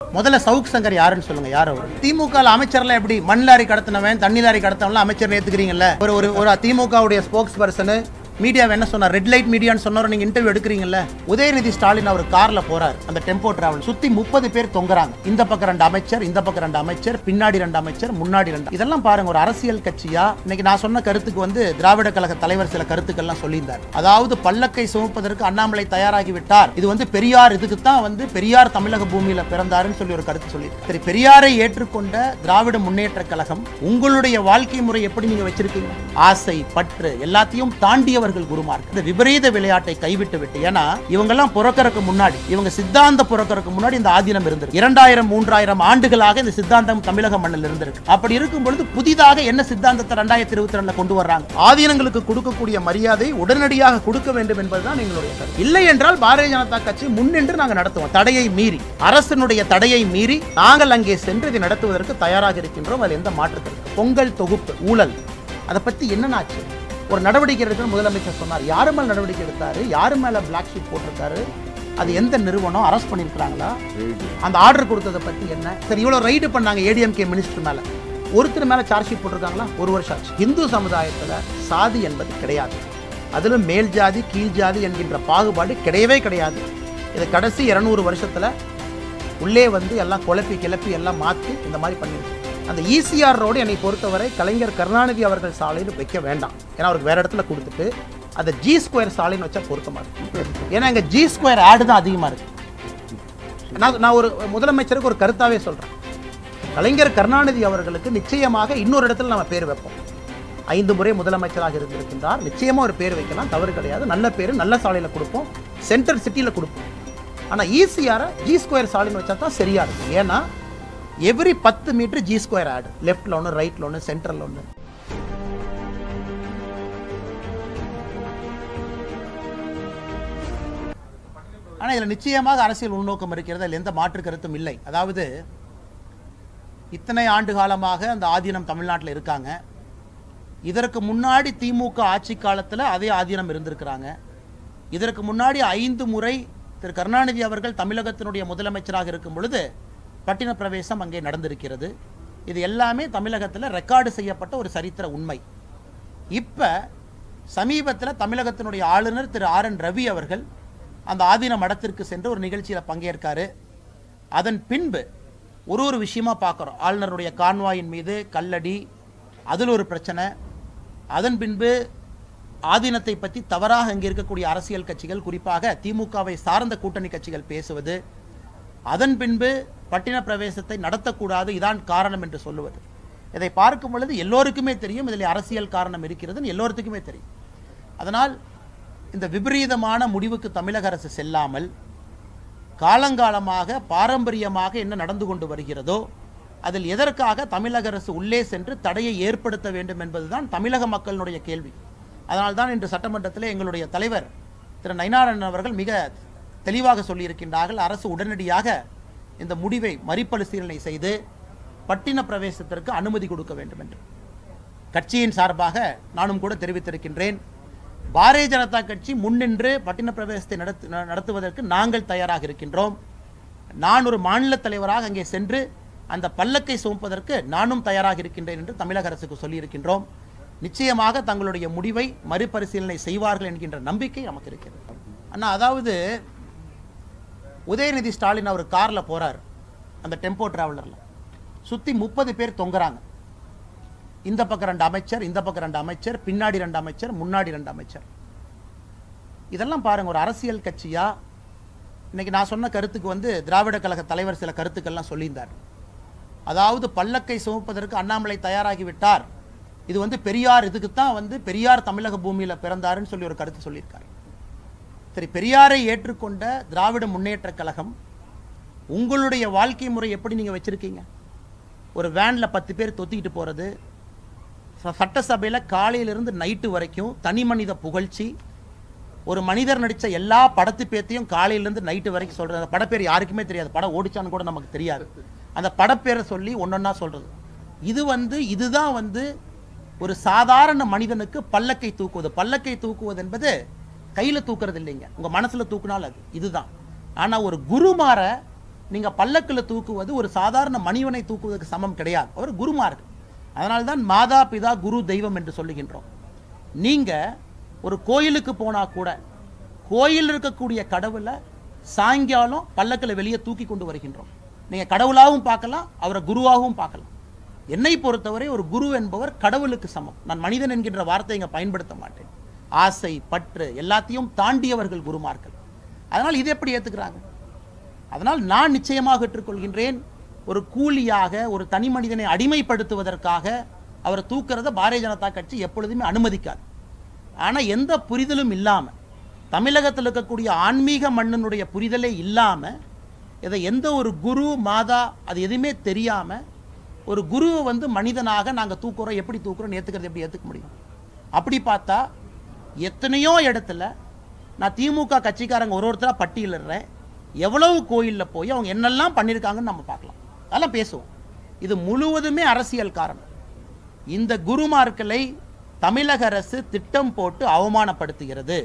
முதல்ல சவுக் சங்கர் யாருன்னு சொல்லுங்க யார் அவர் திமுக ல அமைச்சர்ல எப்படி மண் லாரி கடத்தினவன் தண்ணி லாரி கடத்தவன் அமைச்சர் ஏத்துக்கிறீங்கல்ல ஒரு ஒரு ஒரு திமுகவுடைய ஸ்போக்ஸ் பர்சனு மீடியாவை என்ன சொன்னார் ரெட் லைட் மீடியான்னு சொன்னார் நீங்க இன்டர்வியூ எடுக்கிறீங்கல்ல உதயநிதி ஸ்டாலின் அவர் கார்ல போறார் அந்த டெம்போ டிராவல் சுத்தி முப்பது பேர் தொங்குறாங்க இந்த பக்கம் ரெண்டு அமைச்சர் இந்த பக்கம் ரெண்டு அமைச்சர் பின்னாடி ரெண்டு அமைச்சர் முன்னாடி ரெண்டு இதெல்லாம் பாருங்க ஒரு அரசியல் கட்சியா இன்னைக்கு நான் சொன்ன கருத்துக்கு வந்து திராவிட கழக தலைவர் சில கருத்துக்கள்லாம் சொல்லியிருந்தார் அதாவது பல்லக்கை சுமப்பதற்கு அண்ணாமலை தயாராகி விட்டார் இது வந்து பெரியார் இதுக்கு தான் வந்து பெரியார் தமிழக பூமியில பிறந்தாருன்னு சொல்லி ஒரு கருத்து சொல்லி சரி பெரியாரை ஏற்றுக்கொண்ட திராவிட முன்னேற்ற கழகம் உங்களுடைய வாழ்க்கை முறை எப்படி நீங்க வச்சிருக்கீங்க ஆசை பற்று எல்லாத்தையும் தாண்டியவர்கள் குருமார்கள் இந்த விபரீத விளையாட்டை கைவிட்டு விட்டு ஏன்னா இவங்கெல்லாம் புறக்கறக்கு முன்னாடி இவங்க சித்தாந்த புறக்கறக்கு முன்னாடி இந்த ஆதீனம் இருந்திருக்கு இரண்டாயிரம் மூன்றாயிரம் ஆண்டுகளாக இந்த சித்தாந்தம் தமிழக மண்ணில் இருந்திருக்கு அப்படி இருக்கும் பொழுது புதிதாக என்ன சித்தாந்தத்தை ரெண்டாயிரத்தி இருபத்தி ரெண்டுல கொண்டு வர்றாங்க ஆதீனங்களுக்கு கொடுக்கக்கூடிய மரியாதை உடனடியாக கொடுக்க வேண்டும் என்பதுதான் எங்களுடைய கருத்து இல்லை என்றால் பாரதிய ஜனதா கட்சி முன்னின்று நாங்கள் நடத்துவோம் தடையை மீறி அரசனுடைய தடையை மீறி நாங்கள் அங்கே சென்று இதை நடத்துவதற்கு தயாராக இருக்கின்றோம் அதில் எந்த மாற்று கருத்து பொங்கல் தொகுப்பு ஊழல் அதை பத்தி என்னன்னாச்சு ஒரு நடவடிக்கை எடுத்து முதலமைச்சர் சொன்னார் யாரு மேல நடவடிக்கை எடுத்தாரு யாரு மேல பிளாக் ஷீட் போட்டிருக்காரு அது எந்த நிறுவனம் அரெஸ்ட் பண்ணியிருக்கிறாங்களா அந்த ஆர்டர் கொடுத்ததை பத்தி என்ன சரி இவ்வளவு ரைடு பண்ணாங்க ஏடிஎம்கே மினிஸ்டர் மேல ஒருத்தர் மேல சார்ஜ் ஷீட் போட்டிருக்காங்களா ஒரு வருஷம் ஆச்சு இந்து சமுதாயத்துல சாதி என்பது கிடையாது அதிலும் மேல் ஜாதி கீழ் ஜாதி என்கின்ற பாகுபாடு கிடையவே கிடையாது இது கடைசி இருநூறு வருஷத்துல உள்ளே வந்து எல்லாம் குழப்பி கிளப்பி எல்லாம் மாற்றி இந்த மாதிரி பண்ணிருக்கு அந்த ஈசிஆர் ரோடு என்னை பொறுத்தவரை கலைஞர் கருணாநிதி அவர்கள் சாலைன்னு வைக்க வேண்டாம் ஏன்னா அவருக்கு வேற இடத்துல கொடுத்துட்டு அதை ஜி ஸ்கொயர் சாலைன்னு வச்சா பொருத்தமா இருக்கும் ஏன்னா இங்க ஜி ஸ்கொயர் ஆடு தான் அதிகமா இருக்கு நான் நான் ஒரு முதலமைச்சருக்கு ஒரு கருத்தாவே சொல்றேன் கலைஞர் கருணாநிதி அவர்களுக்கு நிச்சயமாக இன்னொரு இடத்துல நம்ம பேர் வைப்போம் ஐந்து முறை முதலமைச்சராக இருந்திருக்கின்றார் நிச்சயமா ஒரு பேர் வைக்கலாம் தவறு கிடையாது நல்ல பேர் நல்ல சாலையில கொடுப்போம் சென்டர் சிட்டியில கொடுப்போம் ஆனா ஈசிஆரை ஜி ஸ்கொயர் சாலைன்னு வச்சா தான் சரியா இருக்கும் ஏன்னா எவ்ரி பத்து மீட்டர் ஜி ஸ்கொயர் ஆடு லெஃப்ட்ல ஒன்று ரைட்ல ஒன்று சென்டர்ல ஒன்று ஆனா இதுல நிச்சயமாக அரசியல் உள்நோக்கம் இருக்கிறது அதில் எந்த மாற்று கருத்தும் இல்லை அதாவது இத்தனை ஆண்டு காலமாக அந்த ஆதீனம் தமிழ்நாட்டில் இருக்காங்க இதற்கு முன்னாடி திமுக ஆட்சி காலத்தில் அதே ஆதீனம் இருந்திருக்கிறாங்க இதற்கு முன்னாடி ஐந்து முறை திரு கருணாநிதி அவர்கள் தமிழகத்தினுடைய முதலமைச்சராக இருக்கும் பொழுது பட்டின பிரவேசம் அங்கே நடந்திருக்கிறது இது எல்லாமே தமிழகத்தில் ரெக்கார்டு செய்யப்பட்ட ஒரு சரித்திர உண்மை இப்போ சமீபத்தில் தமிழகத்தினுடைய ஆளுநர் திரு ஆர் என் ரவி அவர்கள் அந்த ஆதீன மடத்திற்கு சென்று ஒரு நிகழ்ச்சியில் பங்கேற்காரு அதன் பின்பு ஒரு ஒரு விஷயமா பார்க்குறோம் ஆளுநருடைய கான்வாயின் மீது கல்லடி அதில் ஒரு பிரச்சனை அதன் பின்பு ஆதீனத்தை பற்றி தவறாக இங்கே இருக்கக்கூடிய அரசியல் கட்சிகள் குறிப்பாக திமுகவை சார்ந்த கூட்டணி கட்சிகள் பேசுவது அதன் பின்பு பட்டின பிரவேசத்தை நடத்தக்கூடாது இதான் காரணம் என்று சொல்லுவது இதை பார்க்கும் பொழுது எல்லோருக்குமே தெரியும் இதில் அரசியல் காரணம் இருக்கிறதுன்னு எல்லோருக்குமே தெரியும் அதனால் இந்த விபரீதமான முடிவுக்கு தமிழக அரசு செல்லாமல் காலங்காலமாக பாரம்பரியமாக என்ன நடந்து கொண்டு வருகிறதோ அதில் எதற்காக தமிழக அரசு உள்ளே சென்று தடையை ஏற்படுத்த வேண்டும் என்பதுதான் தமிழக மக்களினுடைய கேள்வி அதனால்தான் இன்று சட்டமன்றத்தில் எங்களுடைய தலைவர் திரு நயினாரன் அவர்கள் மிக தெளிவாக சொல்லியிருக்கின்றார்கள் அரசு உடனடியாக இந்த முடிவை மறுபரிசீலனை செய்து பட்டின பிரவேசத்திற்கு அனுமதி கொடுக்க வேண்டும் என்று கட்சியின் சார்பாக நானும் கூட தெரிவித்திருக்கின்றேன் பாரதிய ஜனதா கட்சி முன்னின்று பட்டின பிரவேசத்தை நடத்து ந- நடத்துவதற்கு நாங்கள் தயாராக இருக்கின்றோம் நான் ஒரு மாநில தலைவராக அங்கே சென்று அந்த பல்லக்கை சுமப்பதற்கு நானும் தயாராக இருக்கின்றேன் என்று தமிழக அரசுக்கு சொல்லியிருக்கின்றோம் நிச்சயமாக தங்களுடைய முடிவை மறுபரிசீலனை செய்வார்கள் என்கின்ற நம்பிக்கை நமக்கு இருக்கிறது அண்ணா அதாவது உதயநிதி ஸ்டாலின் அவர் கார்ல போறார் அந்த டெம்போ டிராவலர்ல சுத்தி முப்பது பேர் தொங்குறாங்க இந்த பக்கம் ரெண்டு அமைச்சர் இந்த பக்கம் ரெண்டு அமைச்சர் பின்னாடி ரெண்டு அமைச்சர் முன்னாடி ரெண்டு அமைச்சர் இதெல்லாம் பாருங்க ஒரு அரசியல் கட்சியா இன்னைக்கு நான் சொன்ன கருத்துக்கு வந்து திராவிட கழக தலைவர் சில கருத்துக்கள்லாம் சொல்லியிருந்தார் அதாவது பல்லக்கை சுமப்பதற்கு அண்ணாமலை தயாராகி விட்டார் இது வந்து பெரியார் இதுக்கு தான் வந்து பெரியார் தமிழக பூமியில பிறந்தாருன்னு சொல்லி ஒரு கருத்து சொல்லியிருக்காரு சரி பெரியாரை ஏற்றுக்கொண்ட திராவிட முன்னேற்ற கழகம் உங்களுடைய வாழ்க்கை முறை எப்படி நீங்க வச்சிருக்கீங்க ஒரு வேன்ல பத்து பேர் தொத்திக்கிட்டு போறது ச- சட்டசபையில காலையிலிருந்து நைட்டு வரைக்கும் தனி மனித புகழ்ச்சி ஒரு மனிதர் நடிச்ச எல்லா படத்து பேத்தையும் காலையிலேருந்து நைட்டு வரைக்கும் சொல்றது அந்த படப்பேர் யாருக்குமே தெரியாது படம் ஓடிச்சான்னு கூட நமக்கு தெரியாது அந்த படப்பேரை சொல்லி ஒன்னொன்னா சொல்றது இது வந்து இதுதான் வந்து ஒரு சாதாரண மனிதனுக்கு பல்லக்கை தூக்குவது பல்லக்கை தூக்குவது என்பது கையில தூக்குறது இல்லைங்க உங்க மனசுல தூக்குனாலும் அது இதுதான் ஆனா ஒரு குருமார நீங்க பல்லக்கில் தூக்குவது ஒரு சாதாரண மனிதனை தூக்குவதற்கு சமம் கிடையாது அவர் குருமார்கள் அதனால்தான் மாதா பிதா குரு தெய்வம் என்று சொல்லுகின்றோம் நீங்க ஒரு கோயிலுக்கு போனா கூட கோயில் இருக்கக்கூடிய கடவுளை சாயங்காலம் பல்லக்கில் வெளியே தூக்கி கொண்டு வருகின்றோம் நீங்க கடவுளாகவும் பார்க்கலாம் அவரை குருவாகவும் பார்க்கலாம் என்னை பொறுத்தவரை ஒரு குரு என்பவர் கடவுளுக்கு சமம் நான் மனிதன் என்கின்ற வார்த்தை இங்க பயன்படுத்த மாட்டேன் ஆசை பற்று எல்லாத்தையும் தாண்டியவர்கள் குருமார்கள் அதனால் இது எப்படி ஏத்துக்கிறாங்க அதனால் நான் நிச்சயமாக ஏற்றுக்கொள்கின்றேன் ஒரு கூலியாக ஒரு தனி மனிதனை அடிமைப்படுத்துவதற்காக அவரை தூக்கிறத பாரதிய ஜனதா கட்சி எப்பொழுதுமே அனுமதிக்காது ஆனா எந்த புரிதலும் இல்லாம தமிழகத்தில் இருக்கக்கூடிய ஆன்மீக மண்ணினுடைய புரிதலே இல்லாம இதை எந்த ஒரு குரு மாதா அது எதுவுமே தெரியாம ஒரு குருவை வந்து மனிதனாக நாங்க தூக்குறோம் எப்படி தூக்குறோம் ஏத்துக்கிறது எப்படி ஏத்துக்க முடியும் அப்படி பார்த்தா எத்தனையோ இடத்துல நான் திமுக கட்சிக்காரங்க ஒரு ஒருத்தரா பட்டியலிடுறேன் எவ்வளவு கோயிலில் போய் அவங்க என்னெல்லாம் பண்ணியிருக்காங்கன்னு நம்ம பார்க்கலாம் அதெல்லாம் பேசுவோம் இது முழுவதுமே அரசியல் காரணம் இந்த குருமார்களை தமிழக அரசு திட்டம் போட்டு அவமானப்படுத்துகிறது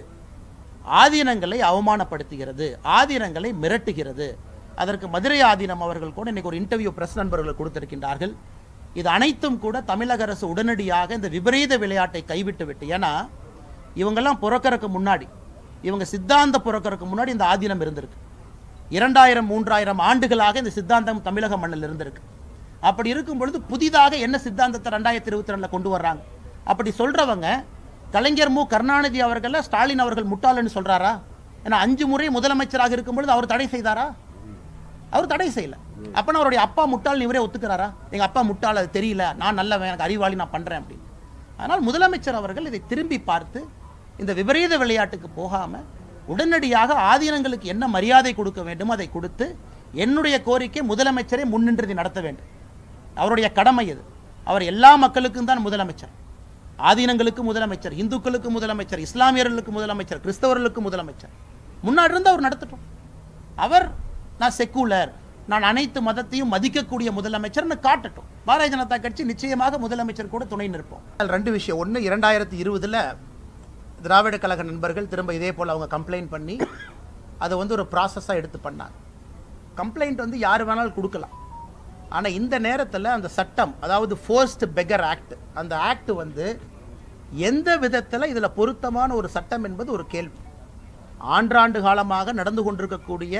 ஆதீனங்களை அவமானப்படுத்துகிறது ஆதீனங்களை மிரட்டுகிறது அதற்கு மதுரை ஆதீனம் அவர்கள் கூட இன்னைக்கு ஒரு இன்டர்வியூ பிரஸ் நண்பர்கள் கொடுத்திருக்கின்றார்கள் இது அனைத்தும் கூட தமிழக அரசு உடனடியாக இந்த விபரீத விளையாட்டை கைவிட்டு விட்டு ஏன்னா இவங்கெல்லாம் புறக்கறக்கு முன்னாடி இவங்க சித்தாந்த புறக்கறக்கு முன்னாடி இந்த ஆதீனம் இருந்திருக்கு இரண்டாயிரம் மூன்றாயிரம் ஆண்டுகளாக இந்த சித்தாந்தம் தமிழக மண்ணில் இருந்திருக்கு அப்படி இருக்கும் பொழுது புதிதாக என்ன சித்தாந்தத்தை ரெண்டாயிரத்தி இருபத்தி ரெண்டுல கொண்டு வர்றாங்க அப்படி சொல்றவங்க கலைஞர் மு கருணாநிதி அவர்கள ஸ்டாலின் அவர்கள் முட்டாள்னு சொல்றாரா ஏன்னா அஞ்சு முறை முதலமைச்சராக இருக்கும் பொழுது அவர் தடை செய்தாரா அவர் தடை செய்யல அப்பனா அவருடைய அப்பா முட்டாள் இவரே ஒத்துக்கிறாரா எங்க அப்பா முட்டாள் அது தெரியல நான் நல்லவன் எனக்கு அறிவாளி நான் பண்றேன் அப்படின்னு ஆனால் முதலமைச்சர் அவர்கள் இதை திரும்பி பார்த்து இந்த விபரீத விளையாட்டுக்கு போகாம உடனடியாக ஆதீனங்களுக்கு என்ன மரியாதை கொடுக்க வேண்டுமோ அதை கொடுத்து என்னுடைய கோரிக்கை முதலமைச்சரே முன்னின்று இதை நடத்த வேண்டும் அவருடைய கடமை இது அவர் எல்லா மக்களுக்கும் தான் முதலமைச்சர் ஆதீனங்களுக்கு முதலமைச்சர் இந்துக்களுக்கு முதலமைச்சர் இஸ்லாமியர்களுக்கு முதலமைச்சர் கிறிஸ்தவர்களுக்கு முதலமைச்சர் முன்னாடி இருந்து அவர் நடத்தட்டும் அவர் நான் செக்குலர் நான் அனைத்து மதத்தையும் மதிக்கக்கூடிய முதலமைச்சர்னு காட்டட்டும் பாரதிய ஜனதா கட்சி நிச்சயமாக முதலமைச்சர் கூட துணை நிற்போம் ரெண்டு விஷயம் ஒன்று இரண்டாயிரத்தி இருபதுல திராவிட கழக நண்பர்கள் திரும்ப இதே போல் அவங்க கம்ப்ளைண்ட் பண்ணி அதை வந்து ஒரு ப்ராசஸாக எடுத்து பண்ணாங்க கம்ப்ளைண்ட் வந்து யார் வேணாலும் கொடுக்கலாம் ஆனால் இந்த நேரத்தில் அந்த சட்டம் அதாவது ஃபோர்ஸ்ட் பெகர் ஆக்ட் அந்த ஆக்ட் வந்து எந்த விதத்தில் இதில் பொருத்தமான ஒரு சட்டம் என்பது ஒரு கேள்வி ஆண்டாண்டு காலமாக நடந்து கொண்டிருக்கக்கூடிய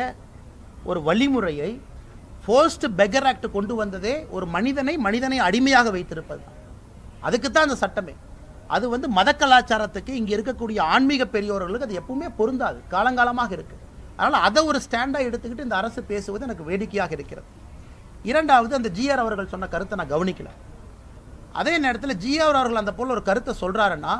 ஒரு வழிமுறையை ஃபோர்ஸ்ட் பெகர் ஆக்ட் கொண்டு வந்ததே ஒரு மனிதனை மனிதனை அடிமையாக வைத்திருப்பது அதுக்கு தான் அந்த சட்டமே அது வந்து மத கலாச்சாரத்துக்கு இங்கே இருக்கக்கூடிய ஆன்மீக பெரியோர்களுக்கு அது எப்பவுமே பொருந்தாது காலங்காலமாக இருக்கு அதனால் அதை ஒரு ஸ்டாண்டாக எடுத்துக்கிட்டு இந்த அரசு பேசுவது எனக்கு வேடிக்கையாக இருக்கிறது இரண்டாவது அந்த ஜிஆர் அவர்கள் சொன்ன கருத்தை நான் கவனிக்கல அதே நேரத்தில் ஜிஆர் அவர்கள் அந்த போல ஒரு கருத்தை சொல்றாருன்னா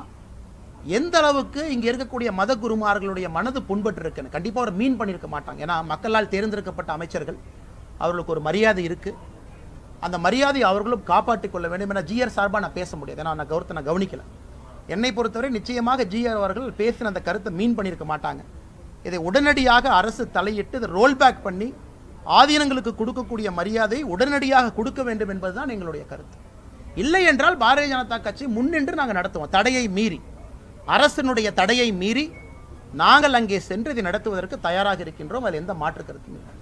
எந்த அளவுக்கு இங்க இருக்கக்கூடிய மத குருமார்களுடைய மனது புண்பட்டு இருக்குன்னு கண்டிப்பா அவர் மீன் பண்ணியிருக்க மாட்டாங்க ஏன்னா மக்களால் தேர்ந்தெடுக்கப்பட்ட அமைச்சர்கள் அவர்களுக்கு ஒரு மரியாதை இருக்கு அந்த மரியாதையை அவர்களும் காப்பாற்றிக் கொள்ள வேண்டும் என ஜிஆர் சார்பாக நான் பேச முடியாது ஏன்னா நான் கருத்தை நான் கவனிக்கல என்னை பொறுத்தவரை நிச்சயமாக ஜிஆர் அவர்கள் பேசின அந்த கருத்தை மீன் பண்ணியிருக்க மாட்டாங்க இதை உடனடியாக அரசு தலையிட்டு இதை ரோல் பேக் பண்ணி ஆதீனங்களுக்கு கொடுக்கக்கூடிய மரியாதையை உடனடியாக கொடுக்க வேண்டும் என்பதுதான் எங்களுடைய கருத்து இல்லை என்றால் பாரதிய ஜனதா கட்சி முன்னின்று நாங்கள் நடத்துவோம் தடையை மீறி அரசினுடைய தடையை மீறி நாங்கள் அங்கே சென்று இதை நடத்துவதற்கு தயாராக இருக்கின்றோம் அதில் எந்த மாற்று கருத்தும் இல்லை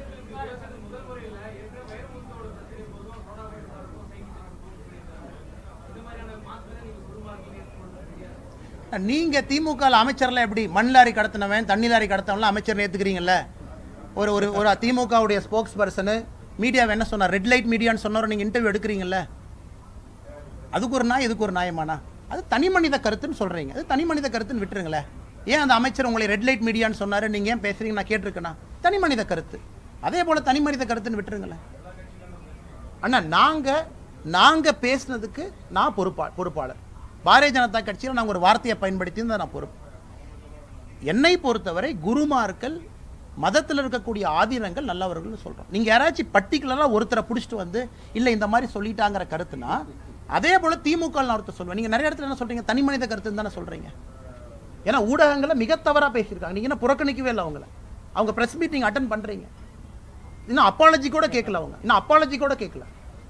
நீங்க திமுக அமைச்சர்ல எப்படி மண் லாரி கடத்தினவன் தண்ணி லாரி கடத்தவன்லாம் அமைச்சர் ஏத்துக்கிறீங்கல்ல ஒரு ஒரு ஒரு திமுகவுடைய ஸ்போக்ஸ் பர்சனு மீடியாவை என்ன சொன்னார் ரெட் லைட் மீடியான்னு சொன்னவர் நீங்க இன்டர்வியூ எடுக்கிறீங்கல்ல அதுக்கு ஒரு நாய் இதுக்கு ஒரு நியாயமானா அது தனி மனித கருத்துன்னு சொல்றீங்க அது தனி மனித கருத்துன்னு விட்டுருங்களேன் ஏன் அந்த அமைச்சர் உங்களை ரெட் லைட் மீடியான்னு சொன்னாரு நீங்க ஏன் பேசுறீங்க நான் கேட்டிருக்கேனா தனி மனித கருத்து அதே போல தனி மனித கருத்துன்னு விட்டுருங்களேன் அண்ணா நாங்க நாங்க பேசுனதுக்கு நான் பொறுப்பா பொறுப்பாளர் பாரதிய ஜனதா கட்சியில் நாங்கள் ஒரு வார்த்தையை பயன்படுத்தி தான் நான் பொறுப்பு என்னை பொறுத்தவரை குருமார்கள் மதத்தில் இருக்கக்கூடிய ஆதீனங்கள் நல்லவர்கள்னு சொல்றோம் நீங்க யாராச்சும் பர்டிகுலரா ஒருத்தரை பிடிச்சிட்டு வந்து இல்ல இந்த மாதிரி சொல்லிட்டாங்கிற கருத்துனா அதே போல திமுக ல நான் ஒருத்தர் சொல்லுவேன் நீங்க நிறைய இடத்துல என்ன சொல்றீங்க தனி மனித கருத்துன்னு தானே சொல்றீங்க ஏன்னா ஊடகங்களை மிக தவறா பேசியிருக்காங்க நீங்க என்ன புறக்கணிக்கவே இல்லை அவங்கள அவங்க பிரஸ் மீட்டிங் அட்டன் பண்றீங்க இன்னும் அப்பாலஜி கூட கேட்கல அவங்க இன்னும் அப்பாலஜி கூட கேட்கல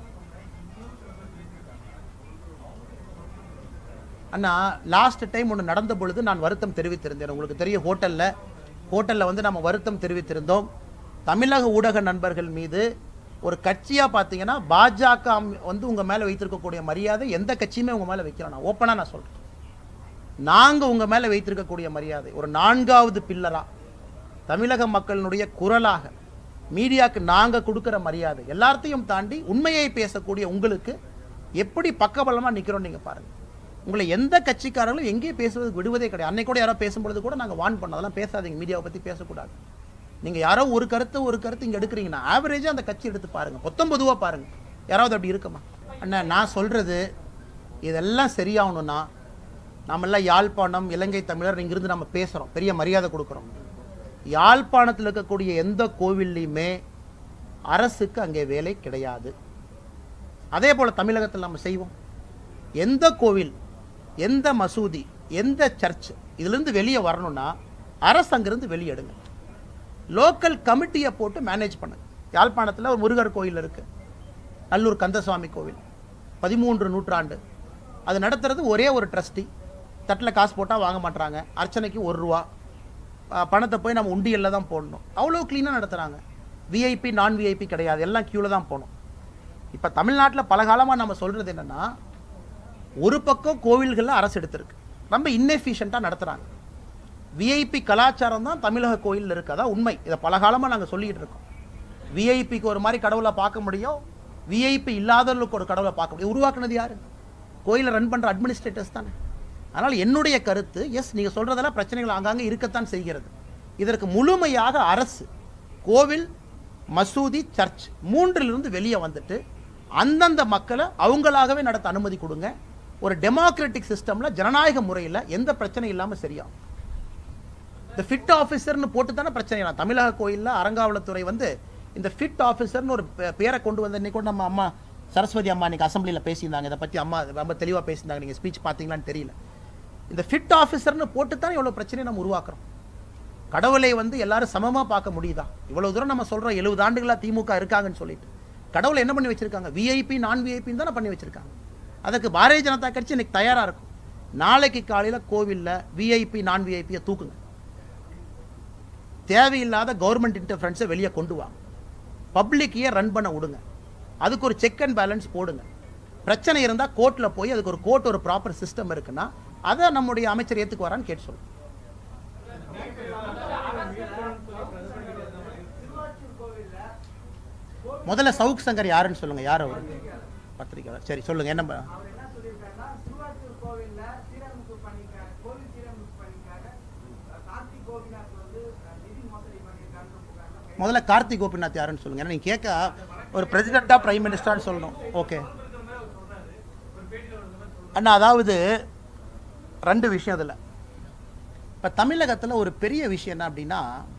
அண்ணா லாஸ்ட் டைம் ஒன்று நடந்த பொழுது நான் வருத்தம் தெரிவித்திருந்தேன் உங்களுக்கு தெரியும் ஹோட்டலில் ஹோட்டலில் வந்து நம்ம வருத்தம் தெரிவித்திருந்தோம் தமிழக ஊடக நண்பர்கள் மீது ஒரு கட்சியாக பார்த்தீங்கன்னா பாஜக அம்- வந்து உங்கள் மேலே வைத்திருக்கக்கூடிய மரியாதை எந்த கட்சியுமே உங்கள் மேலே வைக்கல நான் ஓப்பனாக நான் சொல்கிறேன் நாங்கள் உங்கள் மேலே வைத்திருக்கக்கூடிய மரியாதை ஒரு நான்காவது பில்லராக தமிழக மக்களினுடைய குரலாக மீடியாவுக்கு நாங்கள் கொடுக்குற மரியாதை எல்லாத்தையும் தாண்டி உண்மையை பேசக்கூடிய உங்களுக்கு எப்படி பக்கபலமாக நிற்கிறோம் நீங்கள் பாருங்கள் உங்களை எந்த கட்சிக்காரர்களும் எங்கேயும் பேசுவதுக்கு விடுவதே கிடையாது அன்னைக்கு கூட யாரோ பேசும்பொழுது கூட நாங்கள் வான் பண்ணோம் அதெல்லாம் பேசாதீங்க மீடியாவை பற்றி பேசக்கூடாது நீங்கள் யாரோ ஒரு கருத்து ஒரு கருத்து இங்கே எடுக்கிறீங்கன்னா ஆவரேஜாக அந்த கட்சி எடுத்து பாருங்கள் மொத்தம் பொதுவாக பாருங்கள் யாராவது அப்படி இருக்குமா அண்ணா நான் சொல்கிறது இதெல்லாம் சரியாகணும்னா நாமெல்லாம் யாழ்ப்பாணம் இலங்கை தமிழர் இங்கிருந்து நம்ம பேசுகிறோம் பெரிய மரியாதை கொடுக்குறோம் யாழ்ப்பாணத்தில் இருக்கக்கூடிய எந்த கோவில்லையுமே அரசுக்கு அங்கே வேலை கிடையாது அதே போல் தமிழகத்தில் நம்ம செய்வோம் எந்த கோவில் எந்த மசூதி எந்த சர்ச் இதிலிருந்து வெளியே வரணும்னா அரசு அங்கிருந்து வெளியே எடுங்க லோக்கல் கமிட்டியை போட்டு மேனேஜ் பண்ணுங்க யாழ்ப்பாணத்தில் ஒரு முருகர் கோயில் இருக்குது நல்லூர் கந்தசுவாமி கோவில் பதிமூன்று நூற்றாண்டு அது நடத்துறது ஒரே ஒரு ட்ரஸ்டி தட்டில் காசு போட்டால் வாங்க மாட்றாங்க அர்ச்சனைக்கு ஒரு ரூபா அஹ் பணத்தை போய் நம்ம உண்டியலில் தான் போடணும் அவ்வளோ க்ளீனாக நடத்துகிறாங்க விஐபி நான் விஐபி கிடையாது எல்லாம் க்யூவில் தான் போகணும் இப்போ தமிழ்நாட்டில் பல காலமாக நம்ம சொல்கிறது என்னென்னா ஒரு பக்கம் கோவில்களில் அரசு எடுத்திருக்கு ரொம்ப இன்னெஃபிஷியண்ட்டாக நடத்துகிறாங்க விஐபி கலாச்சாரம் தான் தமிழக கோயிலில் இருக்குது அதான் உண்மை இதை பல காலமாக நாங்கள் சொல்லிக்கிட்டு இருக்கோம் விஐபிக்கு ஒரு மாதிரி கடவுளை பார்க்க முடியும் விஐபி இல்லாதவர்களுக்கு ஒரு கடவுளை பார்க்க முடியும் உருவாக்குனது யார் கோயிலை ரன் பண்ணுற அட்மினிஸ்ட்ரேட்டர்ஸ் தானே அதனால் என்னுடைய கருத்து எஸ் நீங்கள் சொல்கிறதெல்லாம் பிரச்சனைகள் ஆங்காங்கே இருக்கத்தான் செய்கிறது இதற்கு முழுமையாக அரசு கோவில் மசூதி சர்ச் மூன்றிலிருந்து வெளியே வந்துட்டு அந்தந்த மக்களை அவங்களாகவே நடத்த அனுமதி கொடுங்க ஒரு டெமோக்ராட்டிக் சிஸ்டமில் ஜனநாயக முறையில் எந்த பிரச்சனையும் இல்லாமல் சரியாகும் இந்த ஃபிட் ஆஃபீஸர்னு போட்டு தானே பிரச்சனை நான் தமிழக கோயிலில் அறங்காவலத்துறை வந்து இந்த ஃபிட் ஆஃபீஸர்னு ஒரு பே- பேரை கொண்டு வந்து இன்னைக்கு கூட நம்ம அம்மா சரஸ்வதி அம்மா இன்னைக்கு அசம்பிளியில் பேசியிருந்தாங்க இதை பற்றி அம்மா ரொம்ப தெளிவாக பேசியிருந்தாங்க நீங்கள் ஸ்பீச் பார்த்தீங்களான்னு தெரியல இந்த ஃபிட் ஆஃபீஸர்னு போட்டு தான் இவ்வளோ பிரச்சனையை நம்ம உருவாக்குறோம் கடவுளை வந்து எல்லாரும் சமமாக பார்க்க முடியுதா இவ்வளோ தூரம் நம்ம சொல்கிறோம் எழுபது ஆண்டுகளாக திமுக இருக்காங்கன்னு சொல்லிட்டு கடவுளை என்ன பண்ணி வச்சிருக்காங்க விஐபி நான் விஐபின்னு தானே பண்ணி வச்சிருக்காங்க அதுக்கு பாரதிய ஜனதா கட்சி இன்னைக்கு தயாராக இருக்கும் நாளைக்கு காலையில் கோவிலில் விஐபி நான் விஐபியை தூக்குங்க தேவையில்லாத கவர்மெண்ட் இன்டர்ஃபரன்ஸை வெளியே கொண்டு வாங்க பப்ளிக்கையே ரன் பண்ண விடுங்க அதுக்கு ஒரு செக் அண்ட் பேலன்ஸ் போடுங்க பிரச்சனை இருந்தால் கோர்ட்டில் போய் அதுக்கு ஒரு கோர்ட் ஒரு ப்ராப்பர் சிஸ்டம் இருக்குன்னா அதை நம்முடைய அமைச்சர் ஏற்றுக்கு வரான்னு கேட்டு சொல்லுங்க முதல்ல சவுக் சங்கர் யாருன்னு சொல்லுங்க யார் அவர் பத்திரிக்கையாளர் சரி சொல்லுங்க என்ன ப- அவர் என்ன சொல்லியிருக்காருன்னா சிறுவாச்சூர் கோவில்ல சீரமைப்பு பண்ணிருக்காங்க கோவில் சீரமைப்பு பண்ணிருக்காங்க கார்த்திக் கோபிநாத் வந்து அஹ், நிதி மோசடி பண்ணியிருக்காருன்னு புகார் முதல்ல கார்த்திக் கோபிநாத் யாருன்னு சொல்லுங்க ஏன்னா நீங்க கேட்க ஒரு பிரசிடென்ட்டா பிரைம் மினிஸ்டர்னு சொல்லணும் ஓகே அண்ணா அதாவது ரெண்டு விஷயம் அதில் இப்போ தமிழகத்தில் ஒரு பெரிய விஷயம் என்ன அப்படின்னா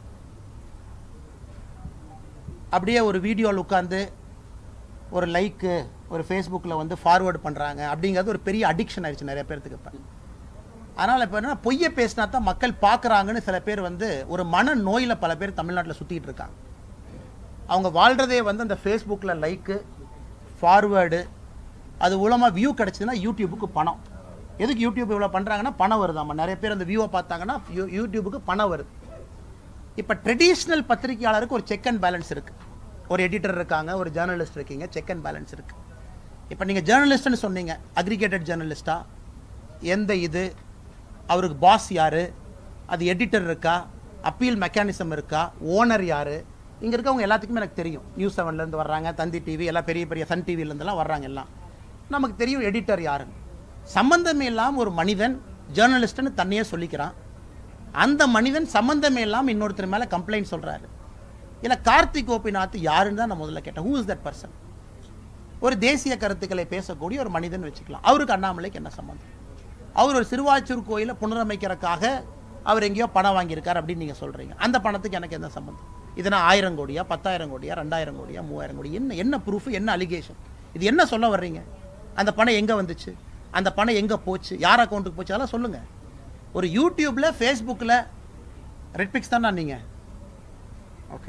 அப்படியே ஒரு வீடியோவில் உட்காந்து ஒரு லைக்கு ஒரு ஃபேஸ்புக்கில் வந்து ஃபார்வேர்டு பண்ணுறாங்க அப்படிங்கிறது ஒரு பெரிய அடிக்ஷன் ஆயிடுச்சு நிறைய பேர்த்துக்கு இப்போ அதனால் இப்போ என்ன பொய்யை பேசினா தான் மக்கள் பார்க்குறாங்கன்னு சில பேர் வந்து ஒரு மன நோயில் பல பேர் தமிழ்நாட்டில் சுற்றிட்டு இருக்காங்க அவங்க வாழ்கிறதே வந்து அந்த ஃபேஸ்புக்கில் லைக்கு ஃபார்வேர்டு அது மூலமாக வியூ கிடச்சிதுன்னா யூடியூபுக்கு பணம் எதுக்கு யூடியூப் இவ்வளோ பண்ணுறாங்கன்னா பணம் வருதாம்மா நிறைய பேர் அந்த வியூவை பார்த்தாங்கன்னா யூ- யூடியூபுக்கு பணம் வருது இப்போ ட்ரெடிஷ்னல் பத்திரிகையாளருக்கு ஒரு செக் அண்ட் பேலன்ஸ் இருக்குது ஒரு எடிட்டர் இருக்காங்க ஒரு ஜேர்னலிஸ்ட் இருக்கீங்க செக் அண்ட் பேலன்ஸ் இருக்குது இப்போ நீங்கள் ஜேர்னலிஸ்ட்னு சொன்னீங்க அக்ரிகேட்டட் ஜேர்னலிஸ்டா எந்த இது அவருக்கு பாஸ் யார் அது எடிட்டர் இருக்கா அப்பீல் மெக்கானிசம் இருக்கா ஓனர் யார் இங்கே இருக்கவங்க எல்லாத்துக்குமே எனக்கு தெரியும் நியூஸ் செவன்லேருந்து வர்றாங்க தந்தி டிவி எல்லாம் பெரிய பெரிய சன் டிவிலேருந்துலாம் வர்றாங்க எல்லாம் நமக்கு தெரியும் எடிட்டர் யாருன்னு சம்பந்தமே இல்லாமல் ஒரு மனிதன் ஜேர்னலிஸ்ட்னு தன்னையே சொல்லிக்கிறான் அந்த மனிதன் சம்பந்தமே இல்லாமல் இன்னொருத்தர் மேலே கம்ப்ளைண்ட் சொல்கிறாரு இல்லை கார்த்திக் கோபிநாத் யாருன்னு தான் நான் முதல்ல கேட்டேன் ஹூ இஸ் தட் பர்சன் ஒரு தேசிய கருத்துக்களை பேசக்கூடிய ஒரு மனிதன் வச்சுக்கலாம் அவருக்கு அண்ணாமலைக்கு என்ன சம்பந்தம் அவர் ஒரு சிறுவாச்சூர் கோயிலை புனரமைக்கிறதுக்காக அவர் எங்கேயோ பணம் வாங்கியிருக்கார் அப்படின்னு நீங்கள் சொல்கிறீங்க அந்த பணத்துக்கு எனக்கு என்ன சம்பந்தம் இதுனா ஆயிரம் கோடியா பத்தாயிரம் கோடியா ரெண்டாயிரம் கோடியா மூவாயிரம் கோடி என்ன என்ன ப்ரூஃப் என்ன அலிகேஷன் இது என்ன சொல்ல வர்றீங்க அந்த பணம் எங்கே வந்துச்சு அந்த பணம் எங்கே போச்சு யார் அக்கௌண்ட்டுக்கு போச்சு அதெல்லாம் சொல்லுங்கள் ஒரு யூடியூப்பில் ஃபேஸ்புக்கில் ரெட்பிக்ஸ் தானே நீங்கள் ஓகே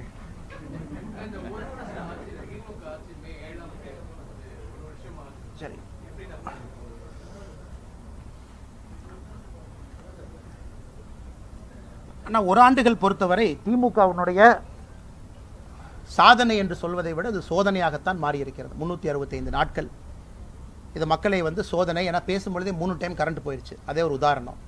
சரி ஆனால் ஒரு ஆண்டுகள் பொறுத்தவரை திமுகவினுடைய சாதனை என்று சொல்வதை விட அது சோதனையாகத்தான் மாறி இருக்கிறது முந்நூற்றி அறுபத்தைந்து நாட்கள் இது மக்களை வந்து சோதனை ஏன்னா பேசும்பொழுதே மூணு டைம் கரண்ட் போயிடுச்சு அதே ஒரு உதாரணம்